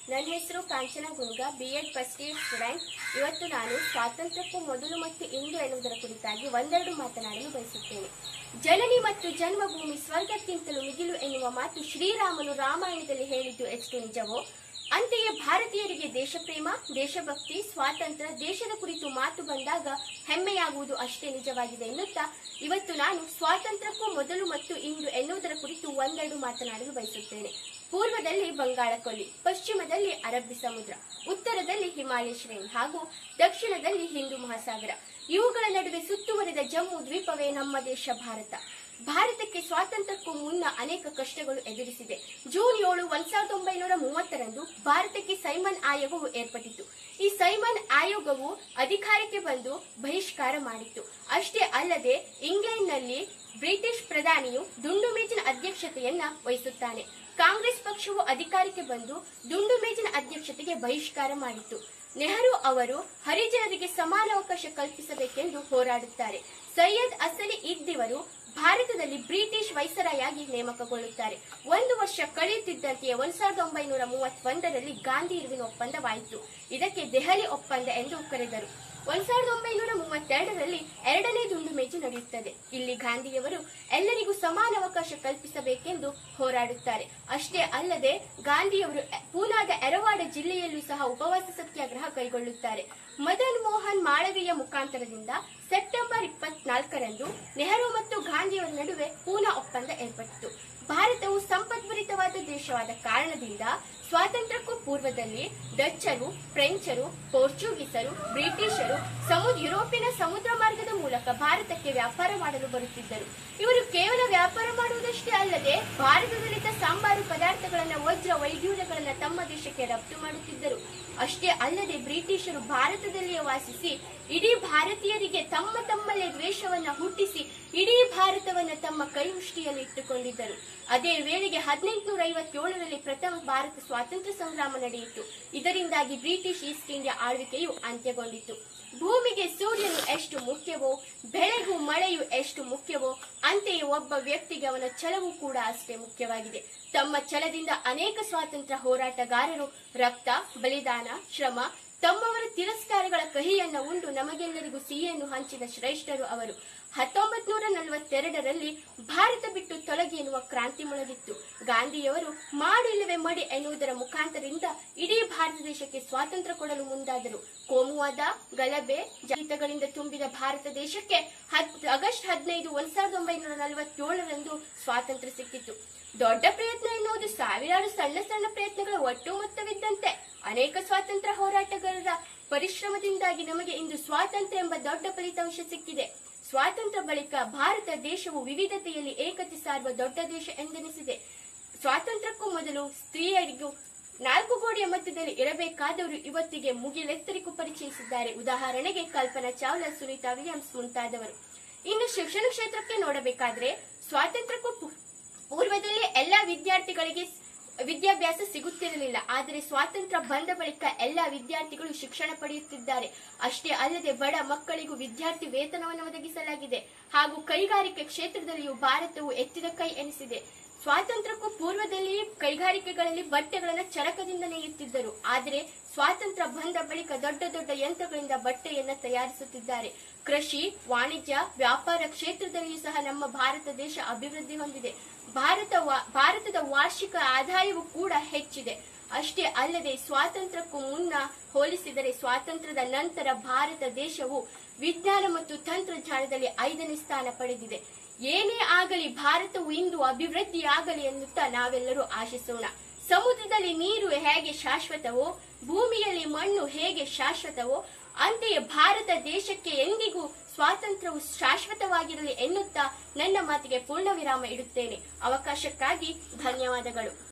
ನನ್ನ ಹೆಸರು ಕಾಂಚನ ಗುನ್ಗ B Ed first year student ಇವತ್ತು ನಾನು ಸ್ವಾತಂತ್ರ್ಯಕ್ಕೂ ಮೊದಲು ಮತ್ತು ಇಂದು ಎನ್ನುವುದರ ಕುರಿತಾಗಿ ಒಂದೆರಡು ಮಾತನಾಡಲು ಬಯಸುತ್ತೇನೆ ಜನನಿ ಮತ್ತು ಜನ್ಮಭೂಮಿ ಸ್ವರ್ಗಕ್ಕಿಂತಲೂ ಮಿಗಿಲು ಎನ್ನುವ ಮಾತು ಶ್ರೀರಾಮನು ರಾಮಾಯಣದಲ್ಲಿ ಹೇಳಿದ್ದು ಎಷ್ಟು ನಿಜವೋ ಅಂತೆಯೇ ಭಾರತೀಯರಿಗೆ ದೇಶಪ್ರೇಮ ದೇಶಭಕ್ತಿ ಸ್ವಾತಂತ್ರ್ಯ ದೇಶದ ಕುರಿತು ಮಾತು ಬಂದಾಗ ಹೆಮ್ಮೆಯಾಗುವುದು ಅಷ್ಟೇ ನಿಜವಾಗಿದೆ ಎನ್ನುತ್ತಾ ಇವತ್ತು ನಾನು ಸ್ವಾತಂತ್ರ್ಯಕ್ಕೂ ಮೊದಲು ಮತ್ತು ಇಂದು ಎನ್ನುವುದರ ಕುರಿತು ಒಂದೆರಡು ಮಾತನಾಡಲು ಬಯಸುತ್ತೇನೆ ಪೂರ್ವದಲ್ಲಿ ಬಂಗಾಳ ಕೊಲ್ಲಿ ಪಶ್ಚಿಮದಲ್ಲಿ ಅರಬ್ಬಿ ಸಮುದ್ರ ಉತ್ತರದಲ್ಲಿ ಹಿಮಾಲಯ ಶ್ರೇಣಿ ಹಾಗೂ ದಕ್ಷಿಣದಲ್ಲಿ ಹಿಂದೂ ಮಹಾಸಾಗರ ಇವುಗಳ ನಡುವೆ ಸುತ್ತುವರಿದ ಜಮ್ಮು ದ್ವೀಪವೇ ನಮ್ಮ ದೇಶ ಭಾರತ ಭಾರತಕ್ಕೆ ಸ್ವಾತಂತ್ರ್ಯಕ್ಕೂ ಮುನ್ನ ಅನೇಕ ಕಷ್ಟಗಳು ಎದುರಿಸಿದೆ ಜೂನ್ ಏಳು ಒಂದ್ ಸಾವಿರದ ಒಂಬೈನೂರ ಮೂವತ್ತರಂದು ಭಾರತಕ್ಕೆ ಸೈಮನ್ ಆಯೋಗವು ಏರ್ಪಟ್ಟಿತು ಈ ಸೈಮನ್ ಆಯೋಗವು ಅಧಿಕಾರಕ್ಕೆ ಬಂದು ಬಹಿಷ್ಕಾರ ಮಾಡಿತ್ತು ಅಷ್ಟೇ ಅಲ್ಲದೆ ಇಂಗ್ಲೆಂಡ್ನಲ್ಲಿ ಬ್ರಿಟಿಷ್ ಪ್ರಧಾನಿಯು ದುಂಡು ಮೇಜಿನ ಅಧ್ಯಕ್ಷತೆಯನ್ನ ವಹಿಸುತ್ತಾನೆ ಕಾಂಗ್ರೆಸ್ ಪಕ್ಷವು ಅಧಿಕಾರಕ್ಕೆ ಬಂದು ದುಂಡು ಮೇಜಿನ ಅಧ್ಯಕ್ಷತೆಗೆ ಬಹಿಷ್ಕಾರ ಮಾಡಿತ್ತು ನೆಹರು ಅವರು ಹರಿಜನರಿಗೆ ಸಮಾನ ಅವಕಾಶ ಕಲ್ಪಿಸಬೇಕೆಂದು ಹೋರಾಡುತ್ತಾರೆ ಸೈಯದ್ ಅಸಲಿ ಇದ್ದಿವರು ಭಾರತದಲ್ಲಿ ಬ್ರಿಟಿಷ್ ವೈಸರಾಯಾಗಿ ನೇಮಕಗೊಳ್ಳುತ್ತಾರೆ ಒಂದು ವರ್ಷ ಕಳೆಯುತ್ತಿದ್ದಂತೆಯೇ ಒಂದ್ ಸಾವಿರದ ಒಂಬೈನೂರ ಮೂವತ್ತೊಂದರಲ್ಲಿ ಗಾಂಧಿ ಇರುವಿನ ಒಪ್ಪಂದವಾಯಿತು ಇದಕ್ಕೆ ದೆಹಲಿ ಒಪ್ಪಂದ ಎಂದು ಕರೆದರು ಒಂದ್ ಸಾವಿರದ ಒಂಬೈನೂರ ಮೂವತ್ತೆರಡರಲ್ಲಿ ಎರಡನೇ ದುಂಡು ಮೇಜು ನಡೆಯುತ್ತದೆ ಇಲ್ಲಿ ಗಾಂಧಿಯವರು ಎಲ್ಲರಿಗೂ ಸಮಾನ ಅವಕಾಶ ಕಲ್ಪಿಸಬೇಕೆಂದು ಹೋರಾಡುತ್ತಾರೆ ಅಷ್ಟೇ ಅಲ್ಲದೆ ಗಾಂಧಿಯವರು ಪೂನಾದ ಎರವಾಡ ಜಿಲ್ಲೆಯಲ್ಲೂ ಸಹ ಉಪವಾಸ ಸತ್ಯಾಗ್ರಹ ಕೈಗೊಳ್ಳುತ್ತಾರೆ ಮದನ್ ಮೋಹನ್ ಮಾಳವೀಯ ಮುಖಾಂತರದಿಂದ ಸೆಪ್ಟೆಂಬರ್ ಇಪ್ಪತ್ನಾಲ್ಕರಂದು ನೆಹರು ಮತ್ತು ಗಾಂಧಿಯವರ ನಡುವೆ ಪೂನಾ ಒಪ್ಪಂದ ಏರ್ಪಟ್ಟಿತು ಭಾರತವು ಸಂಪದ್ಭರಿತವಾದ ದೇಶವಾದ ಕಾರಣದಿಂದ ಸ್ವಾತಂತ್ರ್ಯಕ್ಕೂ ಪೂರ್ವದಲ್ಲಿ ಡಚ್ಚರು ಫ್ರೆಂಚರು ಪೋರ್ಚುಗೀಸರು ಬ್ರಿಟಿಷರು ಸಮುದ್ರ ಯುರೋಪಿನ ಸಮುದ್ರ ಮಾರ್ಗದ ಮೂಲಕ ಭಾರತಕ್ಕೆ ವ್ಯಾಪಾರ ಮಾಡಲು ಬರುತ್ತಿದ್ದರು ಇವರು ಕೇವಲ ವ್ಯಾಪಾರ ಮಾಡುವುದಷ್ಟೇ ಅಲ್ಲದೆ ಭಾರತದಲ್ಲಿದ್ದ ಸಾಂಬಾರು ಪದಾರ್ಥಗಳನ್ನ ವಜ್ರ ವೈಢೂರ್ಯಗಳನ್ನ ತಮ್ಮ ದೇಶಕ್ಕೆ ರಫ್ತು ಮಾಡುತ್ತಿದ್ದರು ಅಷ್ಟೇ ಅಲ್ಲದೆ ಬ್ರಿಟಿಷರು ಭಾರತದಲ್ಲಿಯೇ ವಾಸಿಸಿ ಇಡೀ ಭಾರತೀಯರಿಗೆ ತಮ್ಮ ತಮ್ಮಲ್ಲೇ ದ್ವೇಷವನ್ನ ಹುಟ್ಟಿಸಿ ಇಡೀ ಭಾರತವನ್ನ ತಮ್ಮ ಕೈಮುಷ್ಟಿಯಲ್ಲಿ ಇಟ್ಟುಕೊಂಡಿದ್ದರು ಅದೇ ವೇಳೆಗೆ ಹದಿನೆಂಟುನೂರ ಐವತ್ತೇಳರಲ್ಲಿ ಪ್ರಥಮ ಭಾರತ ಸ್ವಾತಂತ್ರ್ಯ ಸಂಗ್ರಾಮ ನಡೆಯಿತು ಇದರಿಂದಾಗಿ ಬ್ರಿಟಿಷ್ ಈಸ್ಟ್ ಇಂಡಿಯಾ ಆಳ್ವಿಕೆಯು ಅಂತ್ಯಗೊಂಡಿತು ಭೂಮಿಗೆ ಸೂರ್ಯನು ಎಷ್ಟು ಮುಖ್ಯವೋ ಬೆಳೆಗೂ ಮಳೆಯು ಎಷ್ಟು ಮುಖ್ಯವೋ ಅಂತೆಯೇ ಒಬ್ಬ ವ್ಯಕ್ತಿಗೆ ಅವನ ಛಲವೂ ಕೂಡ ಅಷ್ಟೇ ಮುಖ್ಯವಾಗಿದೆ ತಮ್ಮ ಛಲದಿಂದ ಅನೇಕ ಸ್ವಾತಂತ್ರ್ಯ ಹೋರಾಟಗಾರರು ರಕ್ತ ಬಲಿದಾನ ಶ್ರಮ ತಮ್ಮವರ ತಿರಸ್ಕಾರಗಳ ಕಹಿಯನ್ನ ಉಂಡು ನಮಗೆಲ್ಲರಿಗೂ ಸಿಹಿಯನ್ನು ಹಂಚಿದ ಶ್ರೇಷ್ಠರು ಅವರು ಹತ್ತೊಂಬತ್ ನೂರ ನಲವತ್ತೆರಡರಲ್ಲಿ ಭಾರತ ಬಿಟ್ಟು ತೊಲಗಿ ಎನ್ನುವ ಕ್ರಾಂತಿ ಮೊಳಗಿತ್ತು ಗಾಂಧಿಯವರು ಮಾಡು ಇಲ್ಲವೇ ಮಡಿ ಎನ್ನುವುದರ ಮುಖಾಂತರದಿಂದ ಇಡೀ ಭಾರತ ದೇಶಕ್ಕೆ ಸ್ವಾತಂತ್ರ್ಯ ಕೊಡಲು ಮುಂದಾದರು ಕೋಮುವಾದ ಗಲಭೆ ಜಾಹಿತಗಳಿಂದ ತುಂಬಿದ ಭಾರತ ದೇಶಕ್ಕೆ ಹತ್- ಆಗಸ್ಟ್ ಹದಿನೈದು ಒಂದ್ ಸಾವಿರದ ಒಂಬೈನೂರ ನಲವತ್ತೇಳರಂದು ಸ್ವಾತಂತ್ರ್ಯ ಸಿಕ್ಕಿತು ದೊಡ್ಡ ಪ್ರಯತ್ನ ಎನ್ನುವುದು ಸಾವಿರಾರು ಸಣ್ಣ ಸಣ್ಣ ಪ್ರಯತ್ನಗಳ ಒಟ್ಟು ಮೊತ್ತವಿದ್ದಂತೆ ಅನೇಕ ಸ್ವಾತಂತ್ರ್ಯ ಹೋರಾಟಗಾರರ ಪರಿಶ್ರಮದಿಂದಾಗಿ ನಮಗೆ ಇಂದು ಸ್ವಾತಂತ್ರ್ಯ ಎಂಬ ದೊಡ್ಡ ಫಲಿತಾಂಶ ಸಿಕ್ಕಿದೆ ಸ್ವಾತಂತ್ರ್ಯ ಬಳಿಕ ಭಾರತ ದೇಶವು ವಿವಿಧತೆಯಲ್ಲಿ ಏಕತೆ ಸಾರುವ ದೊಡ್ಡ ದೇಶ ಎಂದೆನಿಸಿದೆ ಸ್ವಾತಂತ್ರ್ಯಕ್ಕೂ ಮೊದಲು ಸ್ತ್ರೀಯರಿಗೂ ನಾಲ್ಕು ಗೋಡೆಯ ಮಧ್ಯದಲ್ಲಿ ಇರಬೇಕಾದವರು ಇವತ್ತಿಗೆ ಮುಗಿಲೆತ್ತರಿಗೂ ಪರಿಚಯಿಸಿದ್ದಾರೆ ಉದಾಹರಣೆಗೆ ಕಲ್ಪನಾ ಚಾವ್ಲಾ ಸುನೀತಾ ವಿಲಿಯಮ್ಸ್ ಮುಂತಾದವರು ಇನ್ನು ಶಿಕ್ಷಣ ಕ್ಷೇತ್ರಕ್ಕೆ ನೋಡಬೇಕಾದ್ರೆ ಸ್ವಾತಂತ್ರ್ಯಕ್ಕೂ ಪೂ- ಪೂರ್ವದಲ್ಲಿ ಎಲ್ಲಾ ವಿದ್ಯಾರ್ಥಿಗಳಿಗೆ ವಿದ್ಯಾಭ್ಯಾಸ ಸಿಗುತ್ತಿರಲಿಲ್ಲ ಆದರೆ ಸ್ವಾತಂತ್ರ್ಯ ಬಂದ ಬಳಿಕ ಎಲ್ಲಾ ವಿದ್ಯಾರ್ಥಿಗಳು ಶಿಕ್ಷಣ ಪಡೆಯುತ್ತಿದ್ದಾರೆ ಅಷ್ಟೇ ಅಲ್ಲದೆ ಬಡ ಮಕ್ಕಳಿಗೂ ವಿದ್ಯಾರ್ಥಿ ವೇತನವನ್ನು ಒದಗಿಸಲಾಗಿದೆ ಹಾಗೂ ಕೈಗಾರಿಕೆ ಕ್ಷೇತ್ರದಲ್ಲಿಯೂ ಭಾರತವು ಎತ್ತಿದ ಕೈ ಎನಿಸಿದೆ ಸ್ವಾತಂತ್ರ್ಯಕ್ಕೂ ಪೂರ್ವದಲ್ಲಿ ಕೈಗಾರಿಕೆಗಳಲ್ಲಿ ಬಟ್ಟೆಗಳನ್ನು ಚರಕದಿಂದ ನೇಯುತ್ತಿದ್ದರು ಆದರೆ ಸ್ವಾತಂತ್ರ್ಯ ಬಂದ ಬಳಿಕ ದೊಡ್ಡ ದೊಡ್ಡ ಯಂತ್ರಗಳಿಂದ ಬಟ್ಟೆಯನ್ನ ತಯಾರಿಸುತ್ತಿದ್ದಾರೆ ಕೃಷಿ ವಾಣಿಜ್ಯ ವ್ಯಾಪಾರ ಕ್ಷೇತ್ರದಲ್ಲಿಯೂ ಸಹ ನಮ್ಮ ಭಾರತ ದೇಶ ಅಭಿವೃದ್ಧಿ ಹೊಂದಿದೆ ಭಾರತ ವಾ- ಭಾರತದ ವಾರ್ಷಿಕ ಆದಾಯವೂ ಕೂಡ ಹೆಚ್ಚಿದೆ ಅಷ್ಟೇ ಅಲ್ಲದೆ ಸ್ವಾತಂತ್ರ್ಯಕ್ಕೂ ಮುನ್ನ ಹೋಲಿಸಿದರೆ ಸ್ವಾತಂತ್ರ್ಯದ ನಂತರ ಭಾರತ ದೇಶವು ವಿಜ್ಞಾನ ಮತ್ತು ತಂತ್ರಜ್ಞಾನದಲ್ಲಿ ಐದನೇ ಸ್ಥಾನ ಪಡೆದಿದೆ ಏನೇ ಆಗಲಿ ಭಾರತವು ಇಂದು ಅಭಿವೃದ್ಧಿಯಾಗಲಿ ಎನ್ನುತ್ತಾ ನಾವೆಲ್ಲರೂ ಆಶಿಸೋಣ ಸಮುದ್ರದಲ್ಲಿ ನೀರು ಹೇಗೆ ಶಾಶ್ವತವೋ ಭೂಮಿಯಲ್ಲಿ ಮಣ್ಣು ಹೇಗೆ ಶಾಶ್ವತವೋ ಅಂತೆಯೇ ಭಾರತ ದೇಶಕ್ಕೆ ಎಂದಿಗೂ ಸ್ವಾತಂತ್ರ್ಯವು ಶಾಶ್ವತವಾಗಿರಲಿ ಎನ್ನುತ್ತಾ ನನ್ನ ಮಾತಿಗೆ ಪೂರ್ಣ ವಿರಾಮ ಇಡುತ್ತೇನೆ ಅವಕಾಶಕ್ಕಾಗಿ ಧನ್ಯವಾದಗಳು